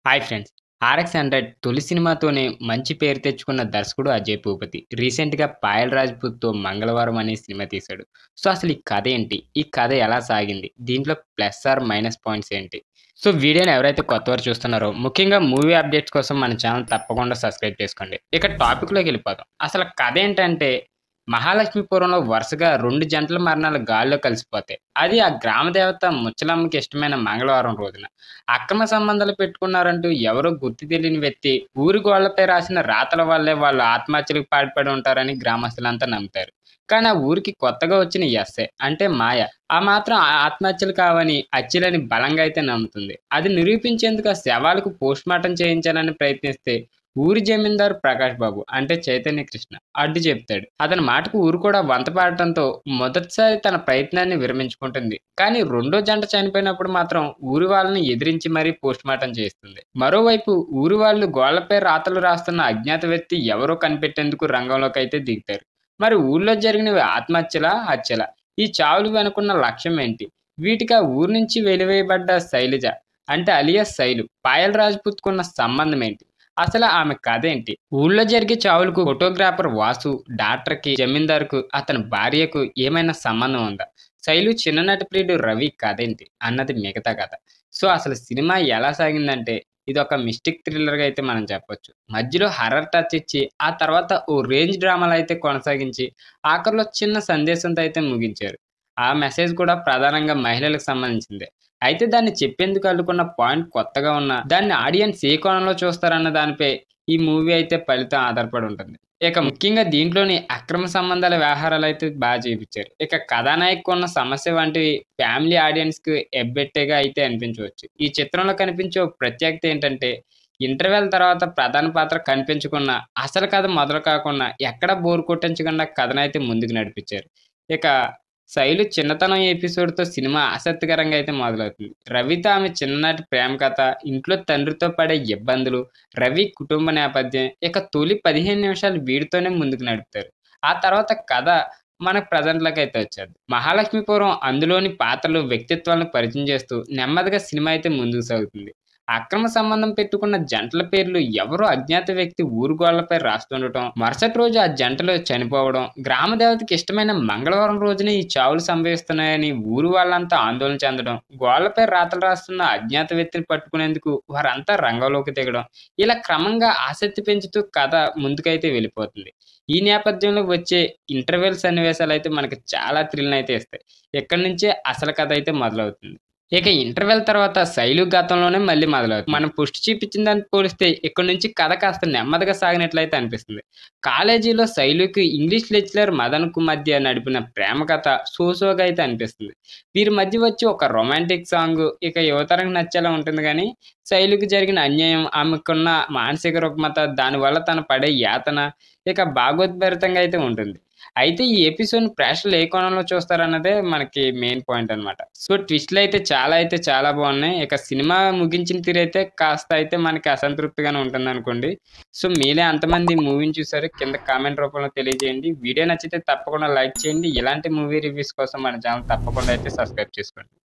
hi friends RX hundred తొలి సినిమాతోనే మంచి పేరు తెచ్చుకున్న దర్శకుడు అజయ్ భూపతి రీసెంట్గా పాయల్ రాజ్పూత్తో మంగళవారం అనే సినిమా తీశాడు సో అసలు ఈ కథ ఏంటి ఈ కథ ఎలా సాగింది దీంట్లో ప్లస్ ఆర్ మైనస్ పాయింట్స్ ఏంటి సో వీడియోని ఎవరైతే కొత్తవారు చూస్తున్నారో ముఖ్యంగా మూవీ అప్డేట్స్ కోసం మన ఛానల్ తప్పకుండా సబ్స్క్రైబ్ చేసుకోండి ఇక టాపిక్లోకి వెళ్ళిపోదాం అసలు కథ ఏంటంటే మహాలక్ష్మీపురంలో వరుసగా రెండు జంటల మరణాలు గాల్లో కలిసిపోతాయి అది ఆ గ్రామ దేవత ముచ్చలమ్మకి ఇష్టమైన మంగళవారం రోజున అక్రమ సంబంధాలు పెట్టుకున్నారంటూ ఎవరో గుర్తు తెలియని వ్యక్తి ఊరి గోళ్లపై రాసిన రాతల వల్లే వాళ్ళు ఆత్మహత్యలకు పాల్పడి ఉంటారని గ్రామస్తులంతా నమ్ముతారు కానీ ఆ ఊరికి కొత్తగా వచ్చిన ఎస్ఏ అంటే మాయ ఆ మాత్రం ఆ ఆత్మహత్యలు కావని అచ్చిలని బలంగా అయితే నమ్ముతుంది అది నిరూపించేందుకు ఆ శవాలకు పోస్ట్ మార్టం చేయించాలని ప్రయత్నిస్తే ఊరి జమీందారు ప్రకాష్ బాబు అంటే చైతన్య కృష్ణ అడ్డు చెప్తాడు అతని మాటకు ఊరు కూడా వంత పాడటంతో మొదటిసారి తన ప్రయత్నాన్ని విరమించుకుంటుంది కానీ రెండో జంట చనిపోయినప్పుడు మాత్రం ఊరి వాళ్ళని ఎదిరించి మరీ పోస్ట్ మార్టం చేస్తుంది మరోవైపు ఊరి వాళ్ళు గోళ్లపై రాతలు రాస్తున్న అజ్ఞాత వ్యక్తి ఎవరో కనిపెట్టేందుకు రంగంలోకి అయితే దిగుతారు మరి ఊళ్ళో జరిగినవి ఆత్మహత్యలా హత్యల ఈ చావులు వెనుకున్న లక్ష్యం ఏంటి వీటికి ఆ ఊరి నుంచి వెలివేయబడ్డ శైలజ అంటే అలియస్ శైలు పాయల్ రాజ్పుత్కున్న సంబంధం ఏంటి అసలు ఆమె కథ ఏంటి ఊళ్ళో జరిగే చావులకు ఫోటోగ్రాఫర్ వాసు డాక్టర్కి జమీందార్కు అతని భార్యకు ఏమైనా సంబంధం ఉందా శైలు చిన్ననాటి ప్రియుడు రవి కథ ఏంటి అన్నది మిగతా కథ సో అసలు సినిమా ఎలా సాగిందంటే ఇది ఒక మిస్టిక్ థ్రిల్లర్గా అయితే మనం చెప్పొచ్చు మధ్యలో హర్రర్ టచ్ ఇచ్చి ఆ తర్వాత ఓ రేంజ్ డ్రామాలు అయితే కొనసాగించి ఆఖరిలో చిన్న సందేశంతో అయితే ముగించారు ఆ మెసేజ్ కూడా ప్రధానంగా మహిళలకు సంబంధించిందే అయితే దాన్ని చెప్పేందుకు అల్లుకున్న పాయింట్ కొత్తగా ఉన్న దాన్ని ఆడియన్స్ ఏ కోణంలో చూస్తారన్న దానిపై ఈ మూవీ అయితే ఫలితం ఆధారపడి ఉంటుంది ఇక ముఖ్యంగా దీంట్లోని అక్రమ సంబంధాల వ్యవహారాలు అయితే బాగా చూపించారు ఇక కథానాయకు ఉన్న సమస్య వంటివి ఫ్యామిలీ ఆడియన్స్ కి ఎబ్బెట్టేగా అయితే అనిపించవచ్చు ఈ చిత్రంలో కనిపించే ఒక ప్రత్యేకత ఏంటంటే ఇంటర్వెల్ తర్వాత ప్రధాన పాత్ర కనిపించకుండా అసలు కథ మొదలు కాకుండా ఎక్కడ బోర్ కొట్టించకుండా కథనైతే ముందుకు నడిపించారు ఇక శైలు చిన్నతనం ఎపిసోడ్తో సినిమా ఆసక్తికరంగా అయితే మొదలవుతుంది రవితో ఆమె చిన్ననాటి ప్రేమ కథ ఇంట్లో తండ్రితో పడే ఇబ్బందులు రవి కుటుంబ నేపథ్యం ఇక తొలి పదిహేను నిమిషాలు వీడితోనే ముందుకు నడుపుతారు ఆ తర్వాత కథ మనకు ప్రజెంట్లోకి అయితే వచ్చేది మహాలక్ష్మీపురం అందులోని పాత్రలు వ్యక్తిత్వాలను పరిచయం చేస్తూ నెమ్మదిగా సినిమా అయితే ముందుకు సాగుతుంది అక్రమ సంబంధం పెట్టుకున్న జంటల పేర్లు ఎవరో అజ్ఞాత వ్యక్తి ఊరుగోళ్లపై రాస్తుండటం మరుసటి రోజు ఆ జంటలు చనిపోవడం గ్రామ దేవతకి ఇష్టమైన మంగళవారం రోజున ఈ చావులు సంభవిస్తున్నాయని ఊరు వాళ్ళంతా ఆందోళన చెందడం గోళ్లపై రాతలు రాస్తున్న అజ్ఞాత వ్యక్తిని పట్టుకునేందుకు వారంతా రంగంలోకి దిగడం ఇలా క్రమంగా ఆసక్తి పెంచుతూ కథ ముందుకైతే వెళ్ళిపోతుంది ఈ నేపథ్యంలో వచ్చే ఇంటర్వెల్ సన్నివేశాలు అయితే మనకి చాలా థ్రిల్ని అయితే ఇస్తాయి ఎక్కడి నుంచే అసలు కథ అయితే మొదలవుతుంది ఇక ఇంటర్వెల్ తర్వాత శైలు గతంలోనే మళ్ళీ మొదలవుతుంది మనం పుష్టి చూపించిన దాన్ని పోలిస్తే ఇక్కడ నుంచి కథ కాస్త నెమ్మదిగా సాగినట్లయితే అనిపిస్తుంది కాలేజీలో శైలుకి ఇంగ్లీష్ లెక్చరర్ మదన్కు మధ్య నడిపిన ప్రేమ కథ సోసోగా అయితే అనిపిస్తుంది వీరి మధ్య వచ్చి ఒక రొమాంటిక్ సాంగ్ ఇక యువతరంగా నచ్చేలా ఉంటుంది కానీ శైలుకి జరిగిన అన్యాయం ఆమెకున్న మానసిక రుగ్మత దానివల్ల తను పడే యాతన ఇక భాగోద్భరితంగా అయితే ఉంటుంది అయితే ఈ ఎపిసోడ్ ప్రేక్షకులు ఏ కోణంలో చూస్తారన్నదే మనకి మెయిన్ పాయింట్ అనమాట సో ట్విస్ట్లు అయితే చాలా అయితే చాలా బాగున్నాయి ఇక సినిమా ముగించిన తీరైతే కాస్త అయితే మనకి అసంతృప్తిగానే ఉంటుంది అనుకోండి సో మీరే అంతమంది మూవీని చూసారు కింద కామెంట్ రూపంలో తెలియజేయండి వీడియో నచ్చితే తప్పకుండా లైక్ చేయండి ఇలాంటి మూవీ రివ్యూస్ కోసం మన ఛానల్ తప్పకుండా అయితే సబ్స్క్రైబ్ చేసుకోండి